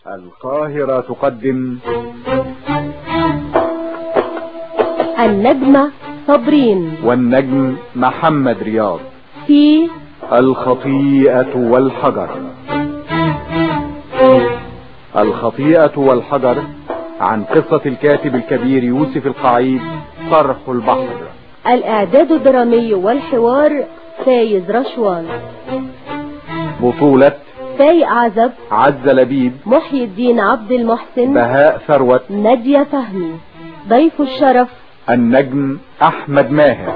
القاهرة تقدم النجمة صابرين والنجم محمد رياض في الخطيئة والحجر الخطيئة والحجر عن قصة الكاتب الكبير يوسف القعيد طرح البحر الإعداد الدرامي والحوار فايز رشوان بطولة فايق عزب عز لبيب محي الدين عبد المحسن بهاء ثروت نادية فهمي ضيف الشرف النجم أحمد ماهر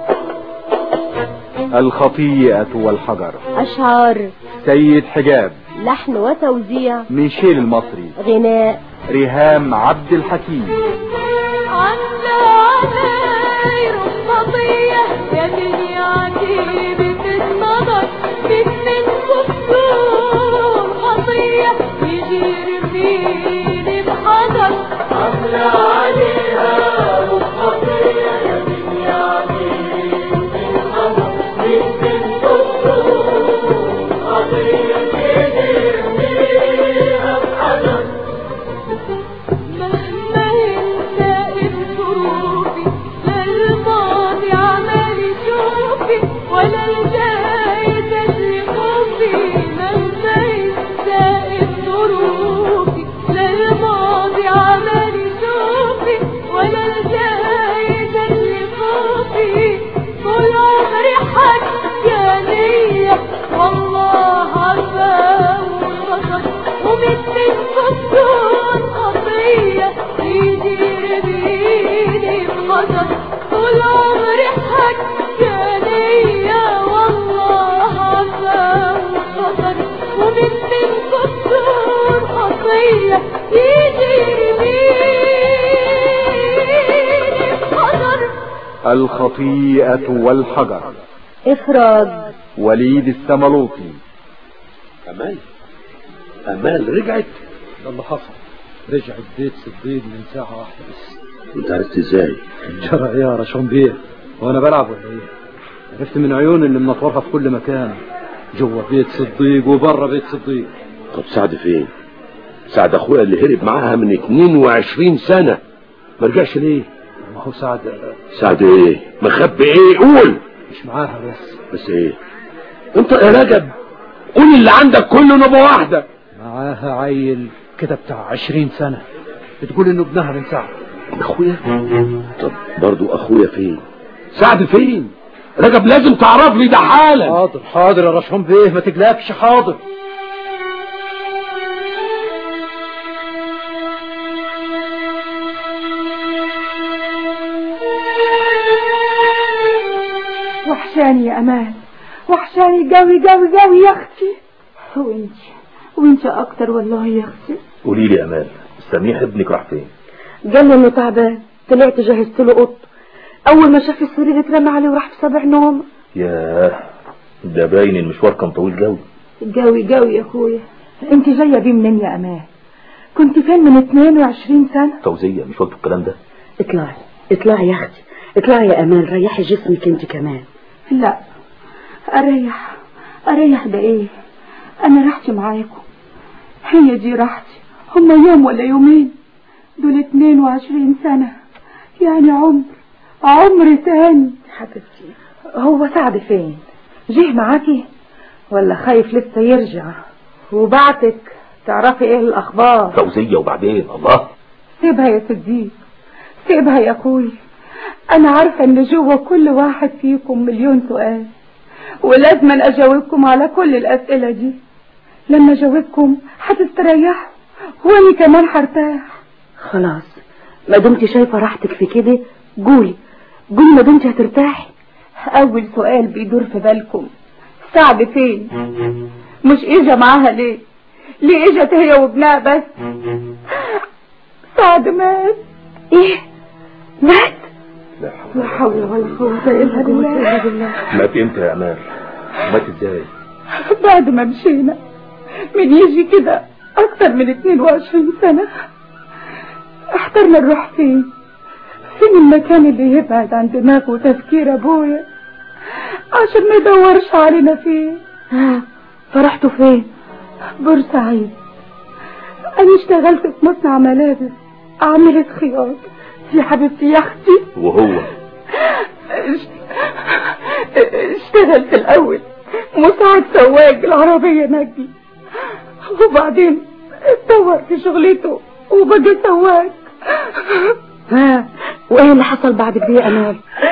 الخطيئة والحجر أشعار سيد حجاب لحن وتوزيع ميشيل المصري غناء ريهام عبد الحكيم عنا علي رفضية يا من يعجيب في النظر مثل الكفتور خطية يجي يرميني بحجر عنا عليها رفضية يا من يعجيب في النظر مثل الكفتور خطية يجي يرميها بحجر مهما ينسى الظروفي لا الماضي عمال يشوفي ولا الجاي تدري خوفي مهما ينسى الظروفي لا الماضي عمال يشوفي ولا الجاي تدري خوفي طول عمري حكانية والله عفا وغضب ومثل الكفتون خطية يدير بيدي بخطر طول عمري حكانية والله عفا وغضب ومثل الكفتون خطية يدير بيدي بخطر الخطيئة والحجر إخراج وليد السملوطي أمال أمال رجعت ده اللي حصل رجعت بيت صديق من ساعة واحدة بس انت عرفت ازاي جرى ايه يا رشون بيه وانا بلعب ولا ايه عرفت من عيون اللي منطورها في كل مكان جوه بيت صديق وبره بيت صديق طب سعد فين سعد اخويا اللي هرب معاها من 22 سنة ما رجعش ليه ما هو سعد سعد ايه مخبي ايه قول مش معاها بس بس ايه انت يا رجب قول اللي عندك كله نبوة واحدة معاها عيل كده بتاع عشرين سنة بتقول انه ابنها من سعد اخويا طب برضو اخويا فين سعد فين رجب لازم تعرف لي ده حالا حاضر حاضر يا رشون بيه ما تقلقش حاضر وحشاني يا أمان وحشاني قوي قوي قوي يا أختي وانت وانت أكتر والله يا أختي قولي لي يا امال سميح ابنك راح فين قال لي إنه تعبان طلعت جهزت له قط أول ما شاف السرير اترمى عليه وراح في سبع نوم ياه ده باين المشوار كان طويل قوي قوي قوي يا أخويا انت جاية بيه منين يا أمان كنت فين من 22 سنة فوزية مش وقت الكلام ده اطلعي اطلعي يا اختي اطلعي يا امان ريحي جسمك انت كمان لا أريح أريح ده إيه أنا راحتي معاكم هي دي راحتي هما يوم ولا يومين دول 22 سنة يعني عمر عمر تاني حبيبتي هو سعد فين جه معاكي ولا خايف لسه يرجع وبعتك تعرفي ايه الاخبار فوزية وبعدين الله سيبها يا صديق سيبها يا اخوي انا عارفه ان جوه كل واحد فيكم مليون سؤال ولازم اجاوبكم على كل الاسئله دي لما اجاوبكم هتستريحوا وانا كمان هرتاح خلاص ما دمتي شايفه راحتك في كده قولي قولي ما دمتي هترتاحي اول سؤال بيدور في بالكم سعد فين مش اجا معاها ليه ليه اجت هي وابنها بس سعد مات ايه مات لا حول ولا قوة الا بالله مات امتى يا امال مات ازاي بعد ما مشينا من يجي كده اكتر من 22 سنة احترنا نروح فين فين المكان اللي يبعد عن دماغه وتفكير ابويا عشان ما يدورش علينا فيه ها فرحتوا فين بورسعيد انا اشتغلت في مصنع ملابس عاملة خياط يا حبيبتي يا اختي وهو اش- اشتغلت الاول مساعد سواق العربية نجي وبعدين اتطور في شغلته وبقى سواق ها وايه اللي حصل بعد كده يا امال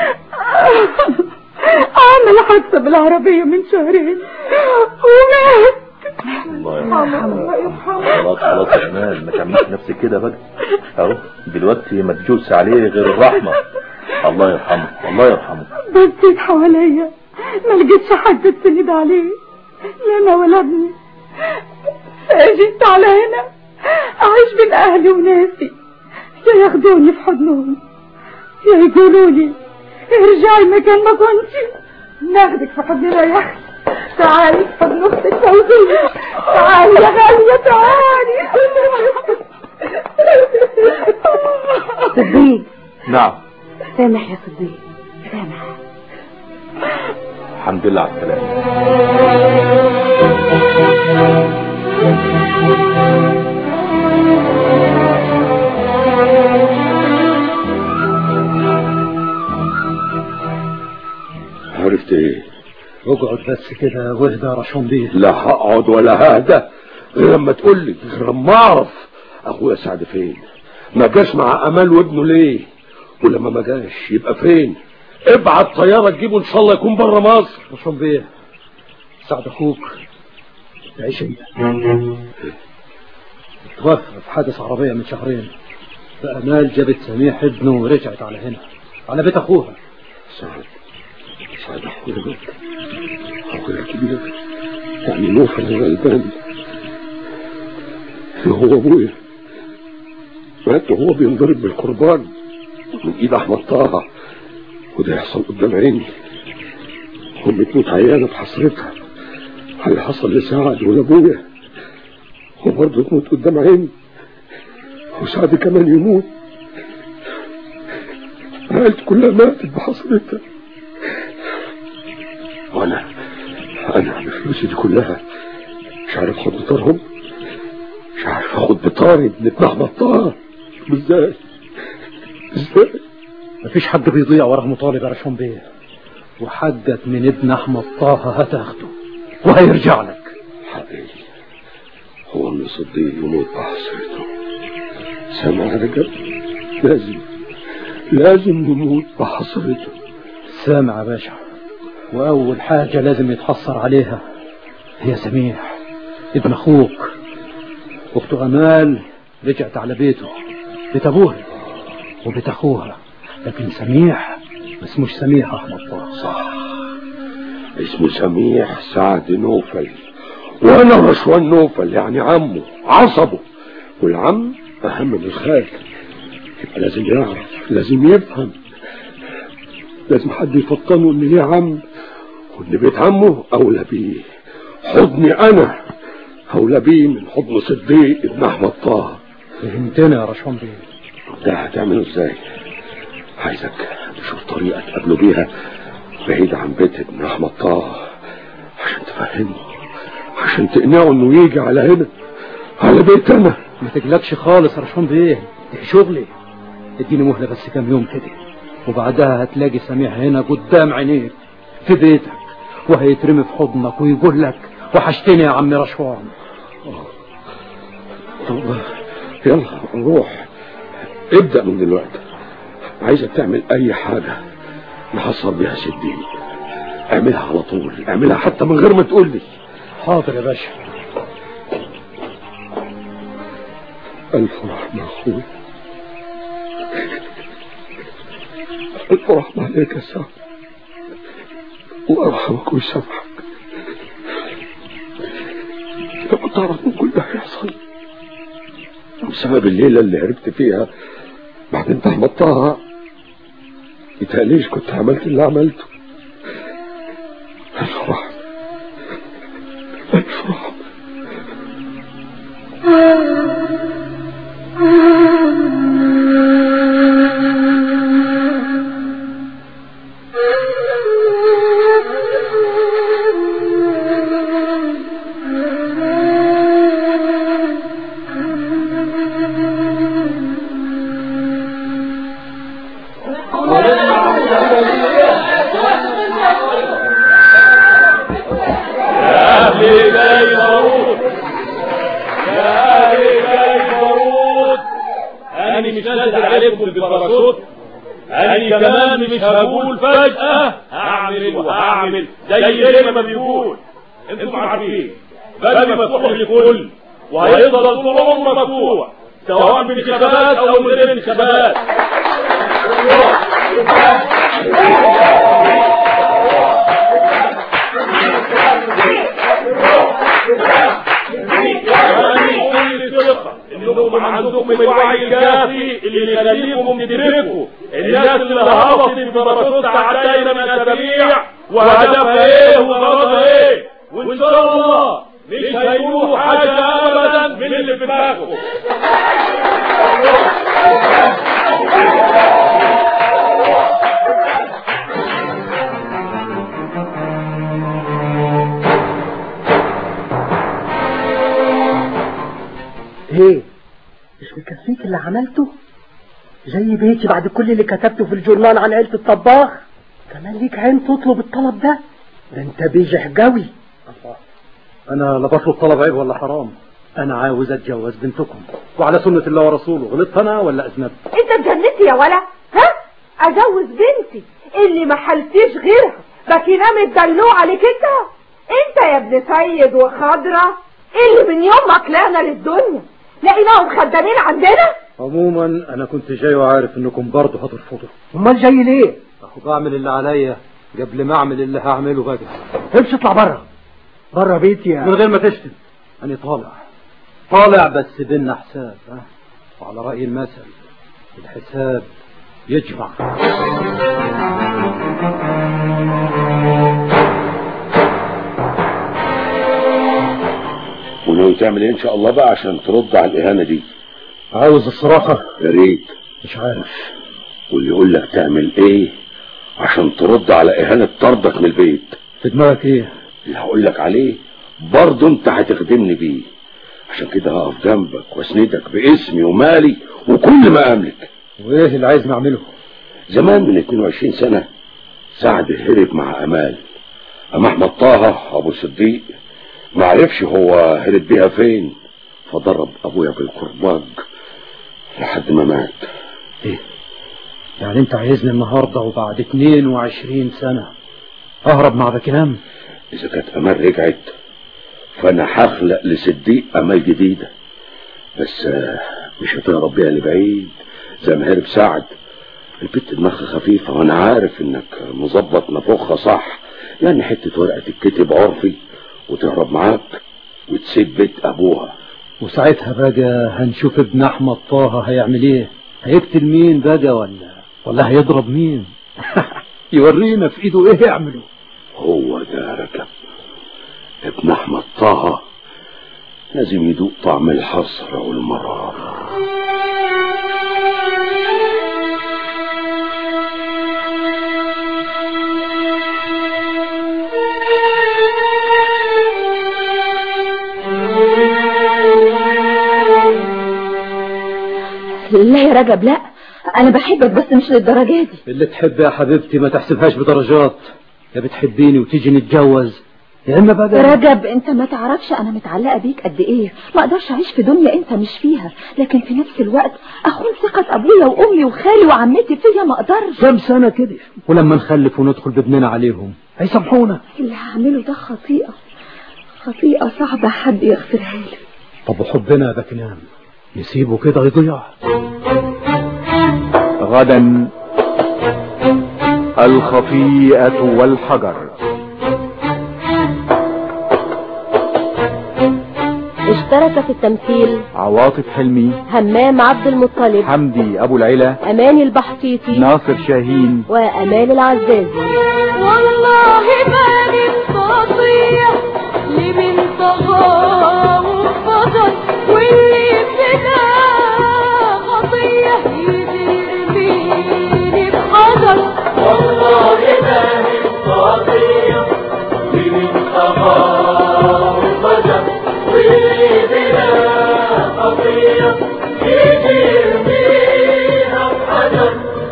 عمل حادثة بالعربية من شهرين ومات الله الله يرحمه خلاص خلاص يا امان ما تعمليش نفسك كده بقى اهو دلوقتي ما تجوز عليه غير الرحمه الله يرحمه الله يرحمه بصيت حواليا ما لقيتش حد تسند عليه لا انا ولا ابني فاجيت على هنا اعيش بين اهلي وناسي يا ياخدوني في حضنهم يا يقولوا لي ارجعي مكان ما كنتي ناخدك في حضننا يا اخي تعالي في حضن اختك فوزية تعالي يا غالية تعالي صديق نعم سامح يا صديق سامح الحمد لله على السلامه عرفت ايه اقعد بس كده واهدى يا رشون بيه لا هقعد ولا ههدى غير لما تقول لي غير لما اعرف اخويا سعد فين ما جاش مع امال وابنه ليه ولما ما جاش يبقى فين ابعت طياره تجيبه ان شاء الله يكون بره مصر رشون بيه سعد اخوك تعيش انت توفى في حادث عربية من شهرين فأمال جابت سميح ابنه ورجعت على هنا على بيت أخوها سعد سعد اخويا مات اخويا الكبير يعني نوح الغلبان اللي هو ابويا مات وهو بينضرب بالقربان من ايد احمد طه وده يحصل قدام عيني امي تموت عيانه بحسرتها على اللي حصل لسعد ولابويا وبرضه تموت قدام عيني وسعد كمان يموت عيلتي كلها ماتت بحسرتها وانا انا بفلوسي دي كلها مش عارف اخد بطارهم مش عارف اخد بطاري ابن ابن احمد طه ازاي ازاي مفيش حد بيضيع وراه مطالب يا رشون بيه وحقك من ابن أحمد طه هتاخده وهيرجع لك حقيقي هو من صديق يموت بحسرته سامع يا رجل لازم لازم يموت بحسرته سامع يا باشا وأول حاجة لازم يتحصر عليها هي سميح ابن أخوك أخته أمال رجعت على بيته بيت أبوها وبيت أخوها لكن سميح ما اسموش سميح أحمد طه صح اسمه سميح سعد نوفل وانا رشوان نوفل يعني عمه عصبه والعم اهم من الخال يبقى لازم يعرف لازم يفهم لازم حد يفطنه ان ليه عم وان بيت عمه اولى بيه حضني انا اولى بيه من حضن صديق ابن احمد طه فهمتنا يا رشوان بيه ده هتعمله ازاي عايزك تشوف طريقة تقابله بيها بعيد عن بيت ابن احمد طه عشان تفهمه عشان تقنعه انه يجي على هنا على بيتنا ما تقلقش خالص يا رشوان بيه ده شغلي اديني مهلة بس كام يوم كده وبعدها هتلاقي سميح هنا قدام عينيك في بيتك وهيترمي في حضنك ويقول لك وحشتني يا عم رشوان طب يلا نروح ابدأ من دلوقتي عايزك تعمل اي حاجة نحصل بيها صديق اعملها على طول اعملها حتى من غير ما تقول لي حاضر يا باشا الف رحمة اخوي الف رحمة عليك يا سعد الله يرحمك ويسامحك لما تعرف من كل ده هيحصل بسبب الليلة اللي عرفت فيها بعد انت احمد طه يتهيأليش كنت عملت اللي عملته الف رحمة الف رحمة مش نازل عليكم بالباراشوت أنا كمان مش هقول فجأة هعمل وهعمل زي ما بيقول انتوا عارفين باب مفتوح للكل وهيفضل طول عمره مفتوح سواء بانتخابات او من غير انتخابات يعني كل ثقة انكم عندكم الوعي الكافي اللي يخليكم تدركوا الناس اللي هبطت ببركوت عداينا من اسابيع وهدفها ايه وغرضها ايه وان شاء الله مش هيقولوا حاجة ابدا من اللي في دماغهم ايه مش مكفيك اللي عملته زي بيتي بعد كل اللي كتبته في الجورنال عن عيلة الطباخ كمان ليك عين تطلب الطلب ده ده انت بيجح قوي انا لا بطلب طلب عيب ولا حرام انا عاوز اتجوز بنتكم وعلى سنة الله ورسوله غلطت انا ولا اذنبت انت اتجننت يا ولا ها اجوز بنتي اللي ما حلتيش غيرها بكينام الدلوع عليك انت انت يا ابن سيد وخضرة اللي من يوم ما طلعنا للدنيا لقيناهم خدامين عندنا عموما انا كنت جاي وعارف انكم برضه هترفضوا امال جاي ليه اخو بعمل اللي عليا قبل ما اعمل اللي هعمله بقى امشي اطلع بره بره بيتي يا من غير ما تشتم انا طالع طالع بس بينا حساب ها وعلى رأي المثل الحساب يجمع وناوي تعمل ايه ان شاء الله بقى عشان ترد على الاهانه دي عاوز الصراحة يا ريت مش عارف واللي يقول لك تعمل ايه عشان ترد على اهانه طردك من البيت في دماغك ايه اللي هقول لك عليه برضه انت هتخدمني بيه عشان كده هقف جنبك واسندك باسمي ومالي وكل ما املك وايه اللي عايز نعمله زمان من 22 سنة سعد هرب مع امال اما احمد طه ابو صديق ما عرفش هو هرب بيها فين فضرب ابويا بالكرباج لحد ما مات ايه يعني انت عايزني النهاردة وبعد 22 سنة اهرب مع بكنام اذا كانت امال رجعت فانا هخلق لصديق امال جديدة بس آه، مش هتهرب بيها لبعيد زي ما هرب سعد البت دماغها خفيفة وانا عارف انك مظبط نفوخها صح يعني حتة ورقة تتكتب عرفي وتهرب معاك وتسيب بيت ابوها وساعتها بقى هنشوف ابن احمد طه هيعمل ايه هيقتل مين بقى ولا ولا هيضرب مين يورينا في ايده ايه يعمله هو ده ركب ابن احمد طه لازم يدوق طعم الحسرة والمرار لا يا رجب لا انا بحبك بس مش للدرجة دي اللي تحب يا حبيبتي ما تحسبهاش بدرجات يا بتحبيني وتيجي نتجوز يا اما بقى رجب انت ما تعرفش انا متعلقة بيك قد ايه ما اقدرش اعيش في دنيا انت مش فيها لكن في نفس الوقت اخون ثقة ابويا وامي وخالي وعمتي فيا ما اقدرش كم سنة كده ولما نخلف وندخل بابننا عليهم هيسامحونا اللي هعمله ده خطيئة خطيئة صعبة حد يغفرها لي طب وحبنا يا بكنام نسيبه كده يضيع غدا الخطيئة والحجر اشترك في التمثيل عواطف حلمي همام عبد المطلب حمدي أبو العلا أماني البحطيطي ناصر شاهين وأمال العزازي والله ما خطية لمن طغى وفضل واللي فينا خطية يجي يرميني بحجر والله ما خطية لمن طغى وفضل واللي فينا خطية يجي يرميها بحجر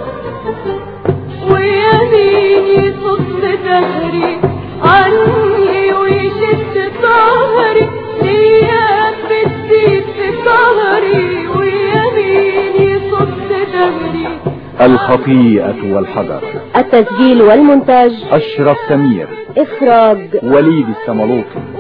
ويميني صدف دهري عني ويشد ظهري ليا بتزيد في ظهري ويميني صدف الخطيئة والحجر التسجيل والمونتاج أشرف سمير إخراج وليد السملوطي